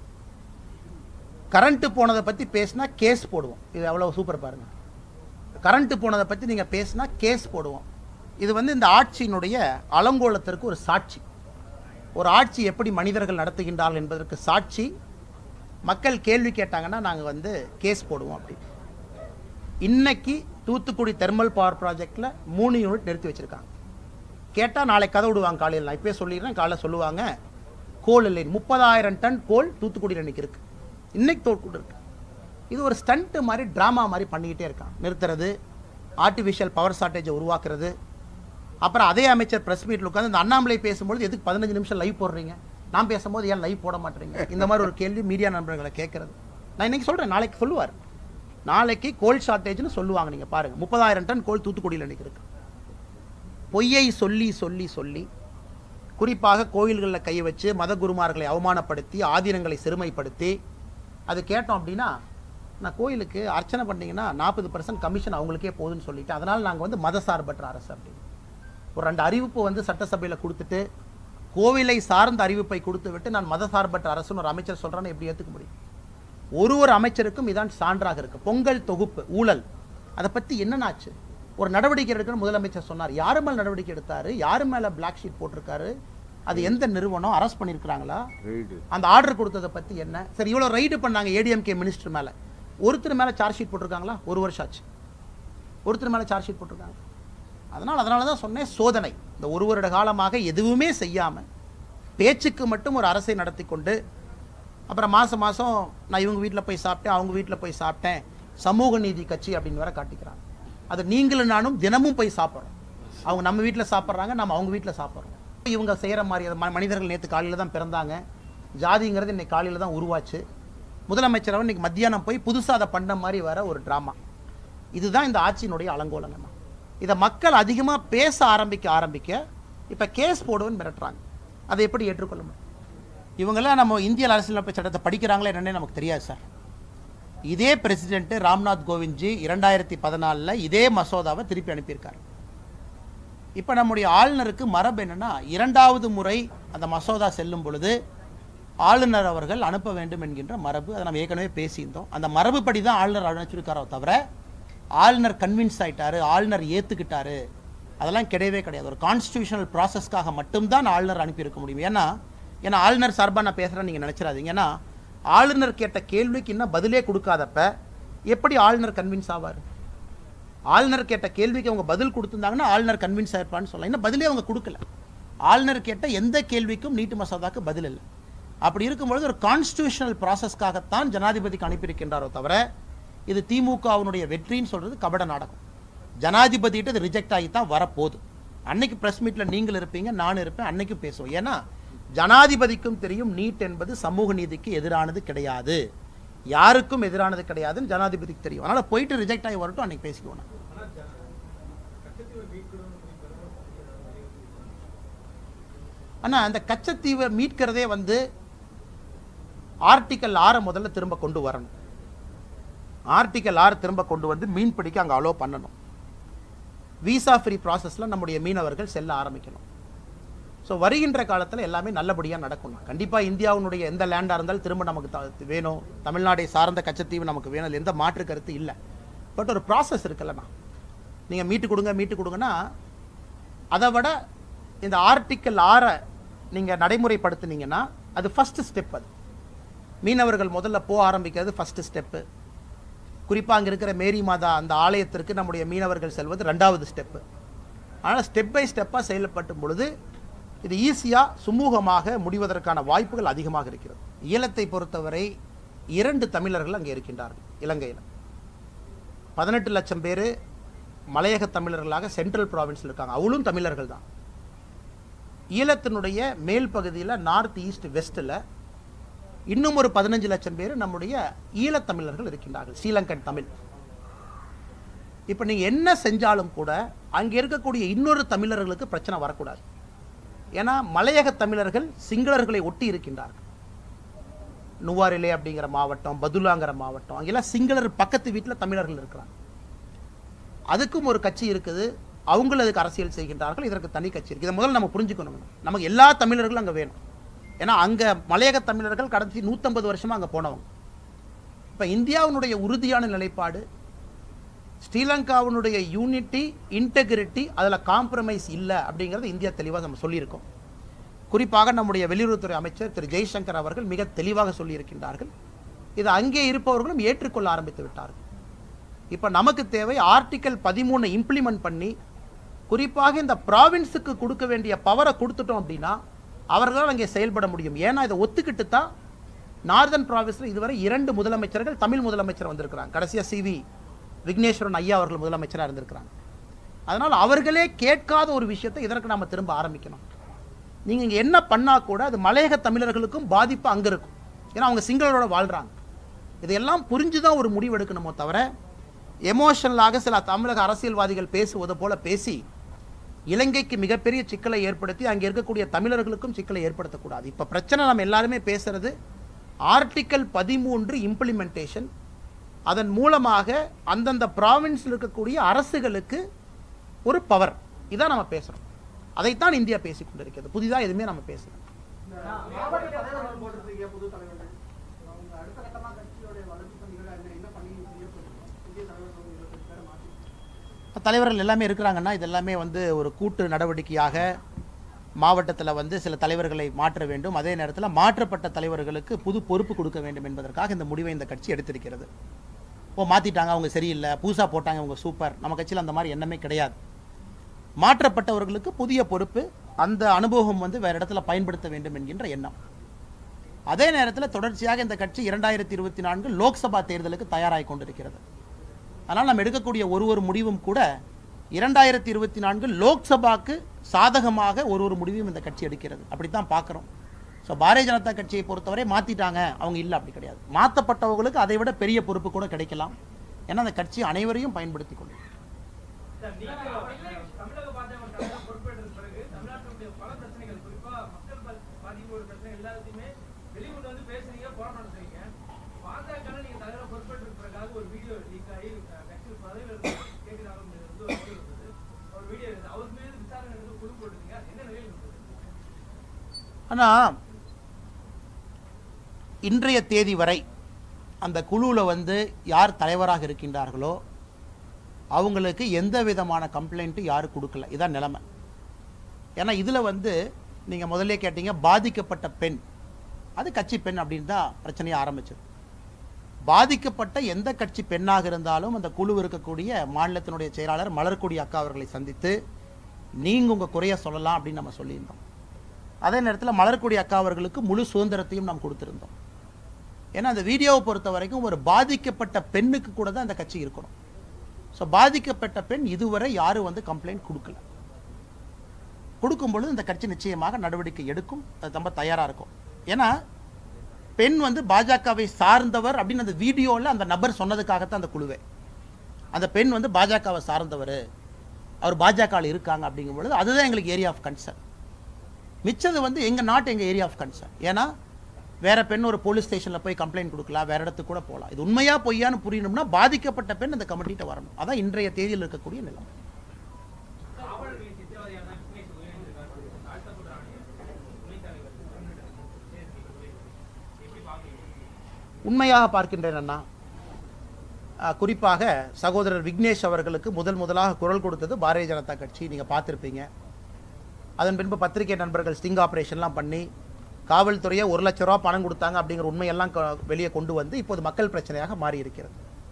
கரண்ட் போனதை பற்றி பேசினா கேஸ் போடுவோம் இது அவ்வளோ சூப்பர் பாருங்க கரண்ட் போனதை பற்றி நீங்கள் பேசினா கேஸ் போடுவோம் இது வந்து இந்த ஆட்சியினுடைய அலங்கோலத்திற்கு ஒரு சாட்சி ஒரு ஆட்சி எப்படி மனிதர்கள் நடத்துகின்றார்கள் என்பதற்கு சாட்சி மக்கள் கேள்வி கேட்டாங்கன்னா நாங்கள் வந்து கேஸ் போடுவோம் அப்படி இன்னைக்கு தூத்துக்குடி தெர்மல் பவர் ப்ராஜெக்டில் மூணு யூனிட் நிறுத்தி வச்சுருக்காங்க கேட்டால் நாளைக்கு கதை விடுவாங்க காலையில் நான் இப்போயே சொல்லிடுறேன் காலையில் சொல்லுவாங்க கோல் இல்லை முப்பதாயிரம் டன் கோல் தூத்துக்குடியில் இன்னைக்கு இருக்குது இன்னைக்கு தோற்கூட இருக்கு இது ஒரு ஸ்டண்ட்டு மாதிரி ட்ராமா மாதிரி பண்ணிக்கிட்டே இருக்கான் நிறுத்துறது ஆர்டிஃபிஷியல் பவர் ஷார்ட்டேஜை உருவாக்குறது அப்புறம் அதே அமைச்சர் பிரஸ் மீட்டில் உட்காந்து இந்த அண்ணாமலை பேசும்போது எதுக்கு பதினஞ்சு நிமிஷம் லைவ் போடுறீங்க நான் பேசும்போது ஏன் லைவ் போட மாட்டேறீங்க இந்த மாதிரி ஒரு கேள்வி மீடியா நண்பர்களை கேட்கறது நான் இன்னைக்கு சொல்கிறேன் நாளைக்கு சொல்லுவார் நாளைக்கு கோல் ஷார்ட்டேஜ்னு சொல்லுவாங்க நீங்கள் பாருங்கள் முப்பதாயிரம் டன் கோல் தூத்துக்குடியில் இன்னைக்கு இருக்கு பொய்யை சொல்லி சொல்லி சொல்லி குறிப்பாக கோயில்களில் கை வச்சு மத குருமார்களை அவமானப்படுத்தி ஆதீனங்களை சிறுமைப்படுத்தி அது கேட்டோம் அப்படின்னா நான் கோயிலுக்கு அர்ச்சனை பண்ணீங்கன்னா நாற்பது பர்சன்ட் கமிஷன் அவங்களுக்கே போகுதுன்னு சொல்லிட்டு அதனால் நாங்கள் வந்து மதசார்பற்ற அரசு அப்படின்னு ஒரு ரெண்டு அறிவிப்பு வந்து சட்டசபையில் கொடுத்துட்டு கோவிலை சார்ந்த அறிவிப்பை கொடுத்து விட்டு நான் மதசார்பற்ற அரசுன்னு ஒரு அமைச்சர் சொல்கிறேன்னு எப்படி ஏற்றுக்க முடியும் ஒரு ஒரு அமைச்சருக்கும் இதான் சான்றாக இருக்கு பொங்கல் தொகுப்பு ஊழல் அதை பற்றி என்னன்னாச்சு ஒரு நடவடிக்கை எடுக்கணும் முதலமைச்சர் சொன்னார் யாரு மேல நடவடிக்கை எடுத்தாரு யாரு மேல பிளாக் ஷீட் போட்டிருக்காரு அது எந்த நிறுவனம் அரெஸ்ட் பண்ணியிருக்கிறாங்களா அந்த ஆர்டர் கொடுத்ததை பத்தி என்ன சரி இவ்வளவு ரைடு பண்ணாங்க ஏடிஎம்கே மினிஸ்டர் மேல ஒருத்தர் மேல சார்ஜ் ஷீட் போட்டிருக்காங்களா ஒரு வருஷம் ஆச்சு ஒருத்தர் மேல சார்ஜ் ஷீட் போட்டிருக்காங்க அதனால் அதனால தான் சொன்னேன் சோதனை இந்த ஒரு வருட காலமாக எதுவுமே செய்யாம பேச்சுக்கு மட்டும் ஒரு அரசை நடத்தி கொண்டு அப்புறம் மாதம் மாதம் நான் இவங்க வீட்டில் போய் சாப்பிட்டேன் அவங்க வீட்டில் போய் சாப்பிட்டேன் சமூக நீதி கட்சி அப்படின்னு வேற காட்டிக்கிறாங்க அது நீங்களும் நானும் தினமும் போய் சாப்பிட்றோம் அவங்க நம்ம வீட்டில் சாப்பிட்றாங்க நம்ம அவங்க வீட்டில் சாப்பிட்றோம் இவங்க செய்கிற மாதிரி அது ம- மனிதர்கள் நேற்று காலையில் தான் பிறந்தாங்க ஜாதிங்கிறது இன்னைக்கு காலையில் தான் உருவாச்சு முதலமைச்சர் அவர் இன்னைக்கு மத்தியானம் போய் புதுசாக அதை பண்ண மாதிரி வர ஒரு ட்ராமா இதுதான் இந்த ஆட்சியினுடைய அலங்கோலங்கம்மா இதை மக்கள் அதிகமாக பேச ஆரம்பிக்க ஆரம்பிக்க இப்போ கேஸ் போடுவேன்னு மிரட்டுறாங்க அதை எப்படி ஏற்றுக்கொள்ள முடியும் இவங்கெல்லாம் நம்ம இந்திய அரசியலமைப்பு சட்டத்தை படிக்கிறாங்களே என்னன்னே நமக்கு தெரியாது சார் இதே பிரசிடென்ட் ராம்நாத் கோவிந்த்ஜி இரண்டாயிரத்தி பதினாலில் இதே மசோதாவை திருப்பி அனுப்பியிருக்காரு இப்போ நம்முடைய ஆளுநருக்கு மரபு என்னன்னா இரண்டாவது முறை அந்த மசோதா செல்லும் பொழுது ஆளுநர் அவர்கள் அனுப்ப வேண்டும் என்கின்ற மரபு அதை நம்ம ஏற்கனவே பேசியிருந்தோம் அந்த மரபுப்படி தான் ஆளுநர் அனுப்பிச்சிருக்காரோ தவிர ஆளுநர் கன்வின்ஸ் ஆயிட்டாரு ஆளுநர் ஏத்துக்கிட்டாரு அதெல்லாம் கிடையவே கிடையாது ஒரு கான்ஸ்டியூஷனல் ப்ராசஸ்க்காக மட்டும்தான் ஆளுநர் அனுப்பியிருக்க முடியும் ஏன்னா ஏன்னா ஆளுநர் சார்பாக நான் பேசுகிறேன்னு நீங்கள் நினச்சிடாதீங்க ஏன்னா ஆளுநர் கேட்ட கேள்விக்கு இன்னும் பதிலே கொடுக்காதப்ப எப்படி ஆளுநர் கன்வின்ஸ் ஆவார் ஆளுநர் கேட்ட கேள்விக்கு அவங்க பதில் கொடுத்திருந்தாங்கன்னா ஆளுநர் கன்வின்ஸ் ஆயிருப்பான்னு சொல்லலாம் இன்னும் பதிலே அவங்க கொடுக்கல ஆளுநர் கேட்ட எந்த கேள்விக்கும் நீட்டு மசோதாக்கு பதில் இல்லை அப்படி இருக்கும்பொழுது ஒரு கான்ஸ்டியூஷனல் ப்ராசஸ்க்காகத்தான் ஜனாதிபதிக்கு அனுப்பியிருக்கின்றாரோ தவிர இது திமுகவினுடைய வெற்றின்னு சொல்றது கபட நாடகம் ஜனாதிபதிகிட்ட இது ரிஜெக்ட் ஆகி தான் வரப்போகுது அன்னைக்கு பிரஸ் மீட்ல நீங்கள் இருப்பீங்க நானும் இருப்பேன் அன்னைக்கு பேசுவோம் ஏன்னா ஜனாதிபதிக்கும் தெரியும் நீட் என்பது சமூக நீதிக்கு எதிரானது கிடையாது யாருக்கும் எதிரானது கிடையாதுன்னு ஜனாதிபதிக்கு தெரியும் அதனால போயிட்டு ரிஜெக்ட் ஆகி வரட்டும் அன்னைக்கு பேசிக்குவோம் நான். அண்ணா அந்த கச்சத்தீவை மீட்கிறதே வந்து ஆர்டிக்கல் ஆறை முதல்ல திரும்ப கொண்டு வரணும் ஆர்டிக்கல் ஆறு திரும்ப கொண்டு வந்து மீன் பிடிக்க அங்கே அலோவ் பண்ணணும் விசா ஃப்ரீ ப்ராசஸில் நம்முடைய மீனவர்கள் செல்ல ஆரம்பிக்கணும் ஸோ வருகின்ற காலத்தில் எல்லாமே நல்லபடியாக நடக்கணும் கண்டிப்பாக இந்தியாவினுடைய எந்த லேண்டாக இருந்தாலும் திரும்ப நமக்கு த- வேணும் தமிழ்நாடை சார்ந்த கச்சத்தீவு நமக்கு வேணும் அதுல எந்த மாற்று கருத்து இல்லை பட் ஒரு ப்ராசஸ் இருக்குல்லண்ணா நீங்கள் மீட்டு கொடுங்க மீட்டு கொடுங்கன்னா அதை விட இந்த ஆர்டிக்கல் ஆறை நீங்கள் நடைமுறைப்படுத்துனீங்கன்னா அது ஃபஸ்ட்டு ஸ்டெப் அது மீனவர்கள் முதல்ல போக ஆரம்பிக்கிறது ஃபஸ்ட்டு ஸ்டெப்பு குறிப்பாக அங்கே இருக்கிற மேரி மாதா அந்த ஆலயத்திற்கு நம்முடைய மீனவர்கள் செல்வது ரெண்டாவது ஸ்டெப்பு ஆனால் ஸ்டெப் பை ஸ்டெப்பாக செயல்படும் பொழுது இது ஈஸியாக சுமூகமாக முடிவதற்கான வாய்ப்புகள் அதிகமாக இருக்கிறது ஈழத்தை பொறுத்தவரை இரண்டு தமிழர்கள் அங்கே இருக்கின்றார்கள் இலங்கையில் பதினெட்டு லட்சம் பேர் மலையக தமிழர்களாக சென்ட்ரல் ப்ராவின்ஸில் இருக்காங்க அவளும் தமிழர்கள் தான் ஈழத்தினுடைய மேல் பகுதியில் நார்த் ஈஸ்ட் வெஸ்ட்டில் இன்னும் ஒரு பதினஞ்சு லட்சம் பேர் நம்முடைய ஈழத்தமிழர்கள் இருக்கின்றார்கள் ஸ்ரீலங்கன் தமிழ் இப்போ நீங்கள் என்ன செஞ்சாலும் கூட அங்கே இருக்கக்கூடிய இன்னொரு தமிழர்களுக்கு பிரச்சனை வரக்கூடாது ஏன்னா மலையக தமிழர்கள் சிங்களர்களை ஒட்டி இருக்கின்றார்கள் நுவாரிலே அப்படிங்கிற மாவட்டம் பதுலாங்கிற மாவட்டம் அங்கெல்லாம் சிங்களர் பக்கத்து வீட்டில் தமிழர்கள் இருக்கிறாங்க அதுக்கும் ஒரு கட்சி இருக்குது அவங்களும் அதுக்கு அரசியல் செய்கின்றார்கள் இதற்கு தனி கட்சி இருக்குது இதை முதல்ல நம்ம புரிஞ்சுக்கணும் நமக்கு எல்லா தமிழர்களும் அங்கே வேணும் ஏன்னா அங்கே மலையக தமிழர்கள் கடைசி நூற்றம்பது வருஷமாக அங்கே போனவங்க இப்போ இந்தியாவினுடைய உறுதியான நிலைப்பாடு ஸ்ரீலங்காவினுடைய யூனிட்டி இன்டெகிரிட்டி அதில் காம்ப்ரமைஸ் இல்லை அப்படிங்கிறது இந்தியா தெளிவாக நம்ம சொல்லியிருக்கோம் குறிப்பாக நம்முடைய வெளியுறவுத்துறை அமைச்சர் திரு ஜெய்சங்கர் அவர்கள் மிக தெளிவாக சொல்லியிருக்கின்றார்கள் இது அங்கே இருப்பவர்களும் ஏற்றுக்கொள்ள ஆரம்பித்து விட்டார்கள் இப்போ நமக்கு தேவை ஆர்டிக்கல் பதிமூணு இம்ப்ளிமெண்ட் பண்ணி குறிப்பாக இந்த ப்ராவின்ஸுக்கு கொடுக்க வேண்டிய பவரை கொடுத்துட்டோம் அப்படின்னா அவர்களால் அங்கே செயல்பட முடியும் ஏன்னா இதை ஒத்துக்கிட்டு தான் நார்தன் ப்ராவின்ஸில் இதுவரை இரண்டு முதலமைச்சர்கள் தமிழ் முதலமைச்சர் வந்திருக்கிறாங்க கடைசியாக சிவி விக்னேஸ்வரன் ஐயா அவர்கள் முதலமைச்சராக இருந்திருக்கிறாங்க அதனால் அவர்களே கேட்காத ஒரு விஷயத்தை இதற்கு நாம் திரும்ப ஆரம்பிக்கணும் நீங்கள் இங்கே என்ன பண்ணால் கூட அது மலையக தமிழர்களுக்கும் பாதிப்பு அங்கே இருக்கும் ஏன்னா அவங்க சிங்களரோட வாழ்கிறாங்க இதையெல்லாம் புரிஞ்சு தான் ஒரு முடிவு எடுக்கணுமோ தவிர எமோஷனலாக சில தமிழக அரசியல்வாதிகள் பேசுவது போல பேசி இலங்கைக்கு மிகப்பெரிய சிக்கலை ஏற்படுத்தி அங்கே இருக்கக்கூடிய தமிழர்களுக்கும் சிக்கலை ஏற்படுத்தக்கூடாது இப்போ பிரச்சனை நம்ம எல்லாருமே பேசுறது ஆர்டிக்கல் பதிமூன்று இம்ப்ளிமெண்டேஷன் அதன் மூலமாக அந்தந்த ப்ராவின்ஸில் இருக்கக்கூடிய அரசுகளுக்கு ஒரு பவர் இதான் நம்ம பேசுகிறோம் அதைத்தான் இந்தியா பேசிக் கொண்டிருக்கிறது புதிதாக எதுவுமே நம்ம பேசல மாவட்ட தலைவர்கள் போட்டிருக்கீங்க புது தலைவர்கள் அவங்க அடுத்த கட்டமா கட்சியோட வளர்ச்சி பணிகள் என்ன என்ன பண்ணி செய்யப்பட்டிருக்கோம் புதிய தலைவர்கள் ஒரு இருபத்தஞ்சு பேரை மாற்றி தலைவர்கள் எல்லாமே இருக்கிறாங்கன்னா இது எல்லாமே வந்து ஒரு கூட்டு நடவடிக்கையாக மாவட்டத்தில் வந்து சில தலைவர்களை மாற்ற வேண்டும் அதே நேரத்தில் மாற்றப்பட்ட தலைவர்களுக்கு புது பொறுப்பு கொடுக்க வேண்டும் என்பதற்காக இந்த முடிவை இந்த கட்சி எடுத்திருக்கிறது ஓ மாற்றிட்டாங்க அவங்க சரியில்லை புதுசாக போட்டாங்க அவங்க சூப்பர் நம்ம கட்சியில் அந்த மாதிரி எண்ணமே கிடையாது மாற்றப்பட்டவர்களுக்கு புதிய பொறுப்பு அந்த அனுபவம் வந்து வேறு இடத்துல பயன்படுத்த வேண்டும் என்கின்ற எண்ணம் அதே நேரத்தில் தொடர்ச்சியாக இந்த கட்சி இரண்டாயிரத்தி இருபத்தி நான்கு லோக்சபா தேர்தலுக்கு தயாராகி கொண்டிருக்கிறது அதனால் நம்ம எடுக்கக்கூடிய ஒரு ஒரு முடிவும் கூட இரண்டாயிரத்தி இருபத்தி நான்கு லோக்சபாக்கு சாதகமாக ஒரு ஒரு முடிவையும் இந்த கட்சி எடுக்கிறது அப்படித்தான் பார்க்குறோம் ஸோ பாரதிய ஜனதா கட்சியை பொறுத்தவரை மாற்றிட்டாங்க அவங்க இல்லை அப்படி கிடையாது மாற்றப்பட்டவங்களுக்கு அதை விட பெரிய பொறுப்பு கூட கிடைக்கலாம் ஏன்னா அந்த கட்சி அனைவரையும் பயன்படுத்தி கொள்ளும் சார், நீங்க தமிழக பாஜக தலைவர் பொறுப்பேற்ற பிறகு தமிழ்நாட்டுடைய பல பிரச்சனைகள் குறிப்பா மக்கள் பா- பாதிப்பு ஒரு பிரச்சனை எல்லாத்தையுமே வெளிக்கொண்டு வந்து பேசுறீங்க போராட்டம் நடத்துறீங்க பாஜக நீங்க தலைவர் பொறுப்பேற்ற பிறகாக ஒரு வீடியோ லீக் ஆகி அஹ், கட்சி பதவியில் இருந்து கேட்கிறாங்க வந்து ஒரு audio இருந்தது ஒரு வீடியோ இருந்தது அவர் மீது விசாரணை எடுத்து குழு போட்டுருங்க அது என்ன நிலையில் இருந்தது ஆனால் இன்றைய தேதி வரை அந்த குழுவில் வந்து யார் தலைவராக இருக்கின்றார்களோ அவங்களுக்கு எந்த விதமான கம்ப்ளைண்ட்டும் யாரும் கொடுக்கல இதான் நிலைமை ஏன்னா இதில் வந்து நீங்கள் முதல்ல கேட்டீங்க பாதிக்கப்பட்ட பெண் அது கட்சி பெண் அப்படின்னு தான் பிரச்சனையை ஆரம்பிச்சது பாதிக்கப்பட்ட எந்த கட்சி பெண்ணாக இருந்தாலும் அந்த குழு இருக்கக்கூடிய மாநிலத்தினுடைய செயலாளர் மலர்கொடி அக்கா அவர்களை சந்தித்து நீங்கள் உங்கள் குறைய சொல்லலாம் அப்படின்னு நம்ம சொல்லியிருந்தோம் அதே நேரத்தில் மலர்கொடி அக்கா அவர்களுக்கு முழு சுதந்திரத்தையும் நாம் கொடுத்திருந்தோம் ஏன்னா அந்த வீடியோவை பொறுத்த வரைக்கும் ஒரு பாதிக்கப்பட்ட பெண்ணுக்கு கூட தான் அந்த கட்சி இருக்கணும் ஸோ பாதிக்கப்பட்ட பெண் இதுவரை யாரும் வந்து கம்ப்ளைண்ட் கொடுக்கல கொடுக்கும் பொழுது இந்த கட்சி நிச்சயமாக நடவடிக்கை எடுக்கும் அது ரொம்ப தயாராக இருக்கும் ஏன்னா பெண் வந்து பாஜகவை சார்ந்தவர் அப்படின்னு அந்த வீடியோவில் அந்த நபர் சொன்னதுக்காகத்தான் அந்த குழுவே அந்த பெண் வந்து பாஜகவை சார்ந்தவர் அவர் பாஜகவில் இருக்காங்க அப்படிங்கும் பொழுது அதுதான் எங்களுக்கு ஏரியா ஆஃப் கன்சர்ன் மிச்சது வந்து எங்கள் நாட் எங்கள் ஏரியா ஆஃப் கன்சர்ன் ஏன்னா வேற பெண் ஒரு போலீஸ் ஸ்டேஷனில் போய் கம்ப்ளைண்ட் கொடுக்கலாம் வேற இடத்துக்கு கூட போகலாம் இது உண்மையா பொய்யான்னு புரியணும்னா பாதிக்கப்பட்ட பெண் அந்த கமிட்டிகிட்ட வரணும் அதான் இன்றைய தேதியில் இருக்கக்கூடிய நிலைமை காவலர்களை சித்திரவதையான தான் விக்னேஷ் உயிரிழந்திருக்காரு தாழ்த்தப்பட்ட ஆணையர் துணைத் தலைவர் தமிழ்நாடு எப்படி பாக்குறீங்க உண்மையாக பார்க்கின்றேன் அண்ணா அஹ், குறிப்பாக சகோதரர் விக்னேஷ் அவர்களுக்கு முதல் முதலாக குரல் கொடுத்தது பாரதிய ஜனதா கட்சி நீங்கள் பார்த்துருப்பீங்க அதன் பின்பு பத்திரிகை நண்பர்கள் ஸ்டிங் ஆபரேஷன்லாம் பண்ணி காவல்துறையை ஒரு லட்ச ரூபா பணம் கொடுத்தாங்க அப்படிங்கிற உண்மையெல்லாம் க- வெளியே கொண்டு வந்து இப்போது மக்கள் பிரச்சனையாக மாறி இருக்கிறது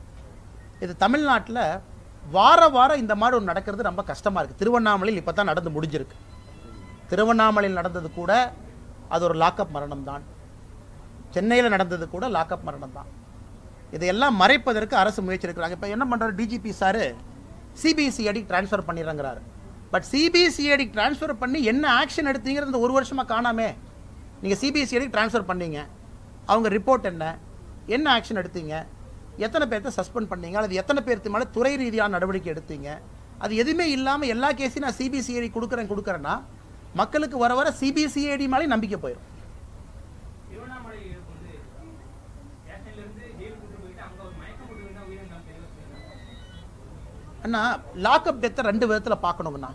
இது தமிழ்நாட்டில் வார வாரம் இந்த மாதிரி ஒன்று நடக்கிறது ரொம்ப கஷ்டமாக இருக்குது திருவண்ணாமலையில் இப்போ தான் நடந்து முடிஞ்சிருக்கு திருவண்ணாமலையில் நடந்தது கூட அது ஒரு லாக்அப் மரணம் தான் சென்னையில் நடந்தது கூட லாக்அப் மரணம் தான் இதையெல்லாம் மறைப்பதற்கு அரசு முயற்சி எடுக்கிறாங்க இப்போ என்ன பண்ணுறாரு டிஜிபி சார் சிபிசிஐடி ட்ரான்ஸ்ஃபர் பண்ணிடுறாங்கிறாரு பட் சிபிசிஐடி ட்ரான்ஸ்ஃபர் பண்ணி என்ன ஆக்ஷன் எடுத்தீங்கிறது இந்த ஒரு வருஷமாக காணாமே நீங்கள் சிபிசிஐடி ட்ரான்ஸ்ஃபர் பண்ணீங்க அவங்க ரிப்போர்ட் என்ன என்ன ஆக்ஷன் எடுத்தீங்க எத்தனை பேர்த்த சஸ்பெண்ட் பண்ணீங்க அல்லது எத்தனை பேர்த்து மேலே துறை ரீதியான நடவடிக்கை எடுத்தீங்க அது எதுவுமே இல்லாமல் எல்லா கேஸையும் நான் சிபிசிஐடி கொடுக்குறேன் கொடுக்குறேன்னா மக்களுக்கு வர வர சிபிசிஐடி மேலே நம்பிக்கை போயிடும் திருவண்ணாமலையில் வந்து ஸ்டேஷன்ல இருந்து ஜெயிலுக்கு கூட்டு போயிட்டு அங்க ஒரு மயக்கம் போட்டு தான் உயிரிழந்தாங்க தெரியல அண்ணா லாக்அப் டெத்தை ரெண்டு விதத்தில் பார்க்கணுங்கண்ணா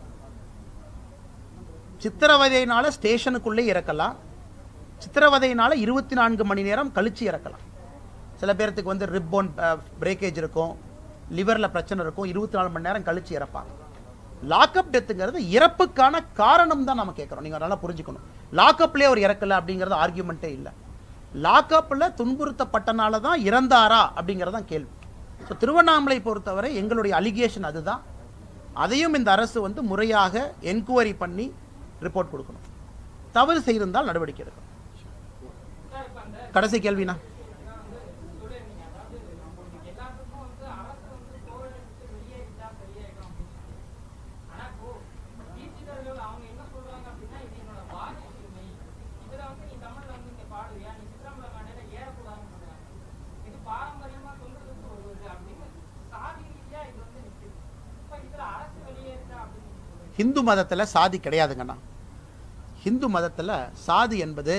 சித்திரவதையினால ஸ்டேஷனுக்குள்ளே இறக்கலாம் சித்திரவதையினால இருபத்தி நான்கு மணி நேரம் கழிச்சு இறக்கலாம் சில பேர்த்துக்கு வந்து ரிப்போன் பிரேக்கேஜ் இருக்கும் லிவரில் பிரச்சனை இருக்கும் இருபத்தி நாலு மணி நேரம் கழிச்சு இறப்பாங்க லாக்அப் டெத்துங்கிறது இறப்புக்கான காரணம் தான் நம்ம கேட்குறோம் நீங்கள் நல்லா புரிஞ்சுக்கணும் லாக்அப்லேயே அவர் இறக்கல அப்படிங்கிறது ஆர்கியூமெண்ட்டே இல்லை லாக்அப்பில் துன்புறுத்தப்பட்டனால தான் இறந்தாரா அப்படிங்கிறது தான் கேள்வி ஸோ திருவண்ணாமலை பொறுத்தவரை எங்களுடைய அலிகேஷன் அதுதான் அதையும் இந்த அரசு வந்து முறையாக என்கொயரி பண்ணி ரிப்போர்ட் கொடுக்கணும் தவறு செய்திருந்தால் நடவடிக்கை எடுக்கணும் கடைசி கேள்வினா எல்லாத்துக்கும் வந்து அரசு வந்து கோவிலை விட்டு வெளியேறிட்டா சரியாயிடும் ஆனா இப்போ தீட்சிதர்கள் அவங்க என்ன சொல்றாங்க அப்படின்னா இது என்னோட வாரி உரிமை இதுல வந்து நீ தமிழ்ல வந்து இங்க பாடுவியா நீ சித்திரம்பல மேடையில ஏறக்கூடாதுன்னு சொல்றாங்க இது பாரம்பரியமா தொண்டர்களுக்கு வருவது அப்படின்னு சாதி ரீதியா இது வந்து நிக்குது இப்ப இதுல அரசு வெளியேறிட்டா அப்படின்னு சொல்றீங்க ஹிந்து மதத்தில் சாதி கிடையாதுங்கண்ணா ஹிந்து மதத்தில் சாதி என்பது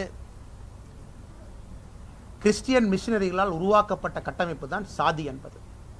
கிறிஸ்டியன் மிஷினரிகளால் உருவாக்கப்பட்ட கட்டமைப்பு தான் சாதி என்பது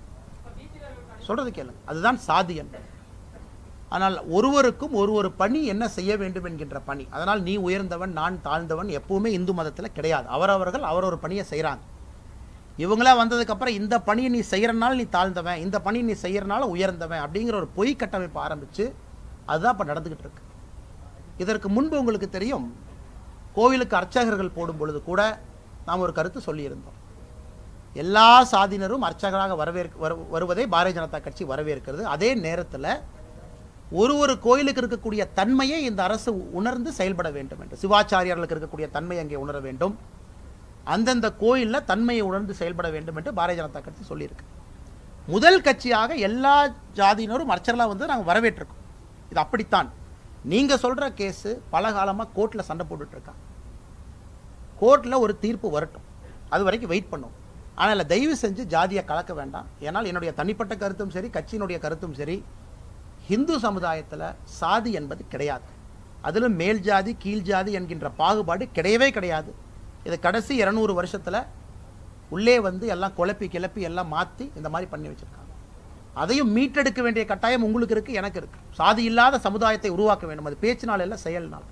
சொல்றது கேளுங்க அதுதான் சாதி என்பது ஆனால் ஒருவருக்கும் ஒரு ஒரு பணி என்ன செய்ய வேண்டும் என்கின்ற பணி அதனால் நீ உயர்ந்தவன் நான் தாழ்ந்தவன் எப்பவுமே இந்து மதத்தில் கிடையாது அவரவர்கள் அவரவர் பணியை செய்கிறாங்க இவங்களா வந்ததுக்கப்புறம் இந்த பணியை நீ செய்கிறனால நீ தாழ்ந்தவன் இந்த பணி நீ செய்கிறனால உயர்ந்தவன் அப்படிங்கிற ஒரு பொய் கட்டமைப்பு ஆரம்பித்து அதுதான் இப்போ நடந்துக்கிட்டு இருக்கு இதற்கு முன்பு உங்களுக்கு தெரியும் கோவிலுக்கு அர்ச்சகர்கள் போடும் பொழுது கூட நாம் ஒரு கருத்து சொல்லியிருந்தோம் எல்லா சாதியினரும் அர்ச்சகராக வரவேற்க வரு- வருவதை பாரதிய ஜனதா கட்சி வரவேற்கிறது அதே நேரத்தில் ஒரு ஒரு கோயிலுக்கு இருக்கக்கூடிய தன்மையை இந்த அரசு உணர்ந்து செயல்பட வேண்டும் என்று சிவாச்சாரியார்களுக்கு இருக்கக்கூடிய தன்மை அங்கே உணர வேண்டும் அந்தந்த கோயிலில் தன்மையை உணர்ந்து செயல்பட வேண்டும் என்று பாரதிய ஜனதா கட்சி சொல்லியிருக்கு முதல் கட்சியாக எல்லா ஜாதியினரும் அர்ச்சகர்களாக வந்து நாங்கள் வரவேற்றிருக்கோம் இது அப்படித்தான் நீங்கள் சொல்கிற கேஸு பல காலமாக கோர்ட்டில் சண்டை போட்டுட்டு இருக்காங்க கோர்ட்டில் ஒரு தீர்ப்பு வரட்டும் அது வரைக்கும் வெயிட் பண்ணும் ஆனால் தயவு செஞ்சு ஜாதியை கலக்க வேண்டாம் ஏன்னால் என்னுடைய தனிப்பட்ட கருத்தும் சரி கட்சியினுடைய கருத்தும் சரி ஹிந்து சமுதாயத்தில் சாதி என்பது கிடையாது அதிலும் மேல் ஜாதி கீழ் ஜாதி என்கின்ற பாகுபாடு கிடையவே கிடையாது இது கடைசி இரநூறு வருஷத்தில் உள்ளே வந்து எல்லாம் குழப்பி கிளப்பி எல்லாம் மாற்றி இந்த மாதிரி பண்ணி வச்சிருக்காங்க அதையும் மீட்டெடுக்க வேண்டிய கட்டாயம் உங்களுக்கு இருக்கு எனக்கு இருக்கு சாதி இல்லாத சமுதாயத்தை உருவாக்க வேண்டும் அது பேச்சினால் இல்லை செயல்னால்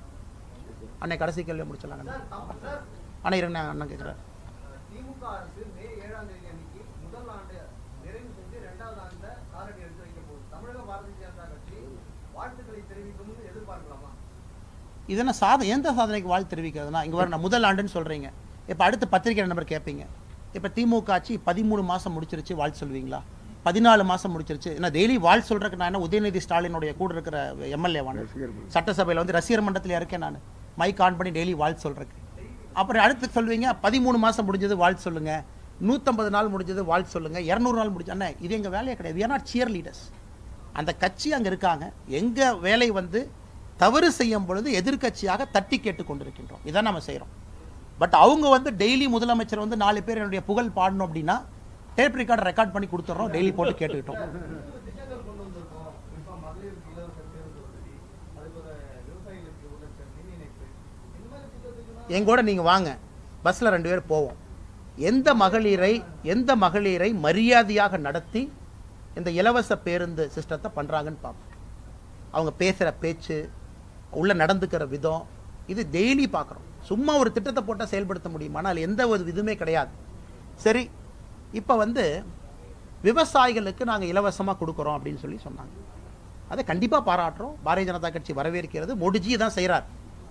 அன்னை கடைசி கேள்வி முடிச்சிடலாங்க சார் தம்- சார் அண்ணா இருங்க அண்ணன் கேட்குறேன் திமுக அரசு மே ஏழாம் தேதி அன்னைக்கு முதல் ஆண்டு நிறைவு செஞ்சு இரண்டாவது ஆண்டு காலடி எடுத்து வைக்க போகுது தமிழக பாரதிய ஜனதா கட்சி வாழ்த்துக்களை தெரிவிக்கும்னு எதிர்பார்க்கலாமா இது என்ன சாதனை எந்த சாதனைக்கு வாழ்த்து தெரிவிக்கிறதுனா இங்கே வர நான் முதல் ஆண்டுன்னு சொல்கிறீங்க இப்போ அடுத்து பத்திரிகை நம்பர் கேட்பீங்க இப்போ திமுக ஆட்சி பதிமூணு மாதம் முடிச்சிருச்சு வாழ்த்து சொல்வீங்களா பதினாலு மாதம் முடிச்சிருச்சு என்ன டெய்லி வாழ்த்து சொல்கிறதுக்கு நான் என்ன உதயநிதி ஸ்டாலினுடைய கூட இருக்கிற எம்எல்ஏவான சட்டசபையில் வந்து ரசிகர் மன்றத்தில் இருக்கேன் நான் மைக் ஆன் பண்ணி டெய்லி வாழ்த்து சொல்கிறதுக்கு அப்புறம் அடுத்து சொல்வீங்க பதிமூணு மாதம் முடிஞ்சது வாழ்த்து சொல்லுங்கள் நூற்றம்பது நாள் முடிஞ்சது வாழ்த்து சொல்லுங்கள் இரநூறு நாள் முடிஞ்சு அண்ணா இது எங்கள் வேலையே கிடையாது we are not cheer leaders அந்த கட்சி அங்கே இருக்காங்க எங்கள் வேலை வந்து தவறு செய்யும் பொழுது எதிர்க்கட்சியாக தட்டி கேட்டு கொண்டிருக்கின்றோம் இதான் நம்ம செய்கிறோம் பட் அவங்க வந்து டெய்லி முதலமைச்சர் வந்து நாலு பேர் என்னுடைய புகழ் பாடணும் அப்படின்னா டேப் ரெக்கார்ட் ரெக்கார்ட் பண்ணி கொடுத்துட்றோம் டெய்லி போட்டு கேட்டுக்கிட்டோம் திட்டங்கள் கொண்டு வந்திருக்கோம் குறிப்பா மகளிருக்கு இலவச பேருந்து வசதி அதுபோல விவசாயிகளுக்கு உள்ள மின் இணைப்பு இந்த மாதிரி திட்டத்துக்கு எங்கூட நீங்கள் வாங்க பஸ்ஸில் ரெண்டு பேர் போவோம் எந்த மகளிரை எந்த மகளிரை மரியாதையாக நடத்தி இந்த இலவச பேருந்து சிஸ்டத்தை பண்ணுறாங்கன்னு பார்ப்போம் அவங்க பேசுகிற பேச்சு உள்ள நடந்துக்கிற விதம் இது டெய்லி பார்க்குறோம் சும்மா ஒரு திட்டத்தை போட்டால் செயல்படுத்த முடியுமா ஆனால் எந்த ஒரு இதுவுமே கிடையாது சரி இப்போ வந்து விவசாயிகளுக்கு நாங்கள் இலவசமாக கொடுக்குறோம் அப்படின்னு சொல்லி சொன்னாங்க அதை கண்டிப்பாக பாராட்டுறோம் பாரதிய ஜனதா கட்சி வரவேற்கிறது மோடிஜி தான் செய்கிறார்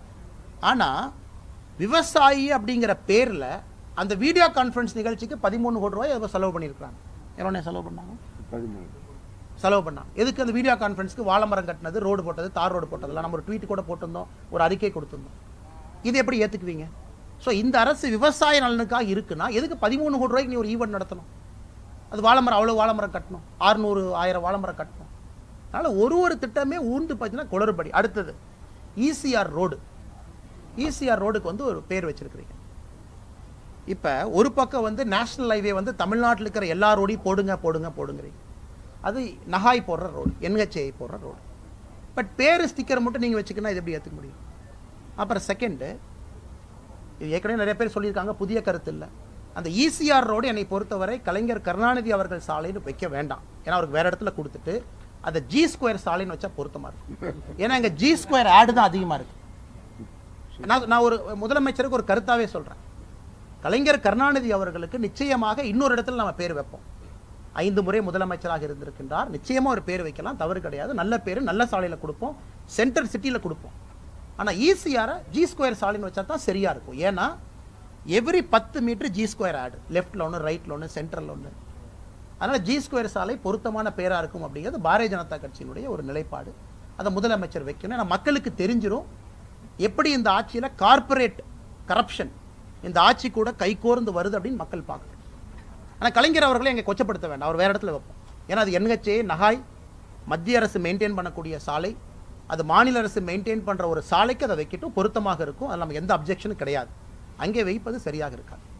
ஆனால் விவசாயி அப்படிங்கிற பேரில் அந்த வீடியோ கான்ஃபரன்ஸ் நிகழ்ச்சிக்கு பதிமூணு கோடி ரூபாய் எவ்வளோ செலவு பண்ணியிருக்காங்க எவ்வளோ செலவு பண்ணாங்க செலவு பண்ணாங்க எதுக்கு அந்த வீடியோ கான்ஃபரன்ஸ்க்கு வாழைமரம் கட்டினது ரோடு போட்டது தார் ரோடு போட்டதெல்லாம் நம்ம ஒரு ட்வீட் கூட போட்டிருந்தோம் ஒரு அறிக்கை கொடுத்திருந்தோம் இது எப்படி ஏற்றுக்குவீங்க ஸோ இந்த அரசு விவசாய நலனுக்காக இருக்குன்னா எதுக்கு பதிமூணு கோடி ரூபாய்க்கு நீ ஒரு ஈவெண்ட் நடத்தணும் அது வாழைமரம் அவ்வளோ வாழைமரம் கட்டணும் ஆறுநூறு ஆயிரம் வாழைமரம் கட்டணும் அதனால் ஒரு ஒரு திட்டமே ஊர்ந்து பார்த்தீங்கன்னா குளறுபடி அடுத்தது ஈசிஆர் ரோடு ஈசிஆர் ரோடுக்கு வந்து ஒரு பேர் வச்சிருக்கிறீங்க இப்போ ஒரு பக்கம் வந்து நேஷனல் ஹைவே வந்து தமிழ்நாட்டில் இருக்கிற எல்லா ரோடையும் போடுங்க போடுங்க போடுங்கிறீங்க அது நகாய் போடுற ரோடு என்ஹெச்ஏ போடுற ரோடு பட் பேர் ஸ்டிக்கர் மட்டும் நீங்கள் வச்சுக்கினா இது எப்படி ஏற்றுக்க முடியும் அப்புறம் செகண்டு இது ஏற்கனவே நிறைய பேர் சொல்லியிருக்காங்க புதிய கருத்து இல்லை அந்த ஈசிஆர் ரோடு என்னை பொறுத்தவரை கலைஞர் கருணாநிதி அவர்கள் சாலைன்னு வைக்க வேண்டாம் ஏன்னா அவருக்கு வேற இடத்துல கொடுத்துட்டு அதை ஜி ஸ்கொயர் சாலைன்னு வச்சா பொருத்தமா இருக்கும் ஏன்னா இங்க ஜி ஸ்கொயர் ஆடு தான் அதிகமா இருக்கு நான் நான் ஒரு முதலமைச்சருக்கு ஒரு கருத்தாவே சொல்றேன் கலைஞர் கருணாநிதி அவர்களுக்கு நிச்சயமாக இன்னொரு இடத்துல நம்ம பேர் வைப்போம் ஐந்து முறை முதலமைச்சராக இருந்திருக்கின்றார் நிச்சயமா ஒரு பேர் வைக்கலாம் தவறு கிடையாது நல்ல பேர் நல்ல சாலையில கொடுப்போம் சென்டர் சிட்டில கொடுப்போம் ஆனா ஈசிஆரை ஜி ஸ்கொயர் சாலைன்னு வச்சா தான் சரியா இருக்கும் ஏன்னா எவ்ரி பத்து மீட்டர் ஜி ஸ்கொயர் ஆடு லெஃப்ட்ல ஒன்று ரைட்ல ஒன்று சென்டர்ல ஒன்று அதனால ஜி ஸ்கொயர் சாலை பொருத்தமான பேரா இருக்கும் அப்படிங்கிறது பாரதிய ஜனதா கட்சியினுடைய ஒரு நிலைப்பாடு அதை முதலமைச்சர் வைக்கணும் ஏன்னா மக்களுக்கு தெரிஞ்சிரும் எப்படி இந்த ஆட்சியில கார்ப்பரேட் கரப்ஷன் இந்த ஆட்சி கூட கைகோர்ந்து வருது அப்படின்னு மக்கள் பார்க்கணும் ஆனா கலைஞர் அவர்களை எங்க கொச்சப்படுத்த வேண்டாம் அவர் வேற இடத்துல வைப்போம் ஏன்னா அது என்ஹெச்ஏ நகாய் மத்திய அரசு மெயின்டைன் பண்ணக்கூடிய சாலை அது மாநில அரசு மெயின்டைன் பண்ற ஒரு சாலைக்கு அதை வைக்கட்டும் பொருத்தமாக இருக்கும் அதில் நமக்கு எந்த அப்ஜெக்ஷனும் கிடையாது அங்கே வைப்பது சரியாக இருக்காது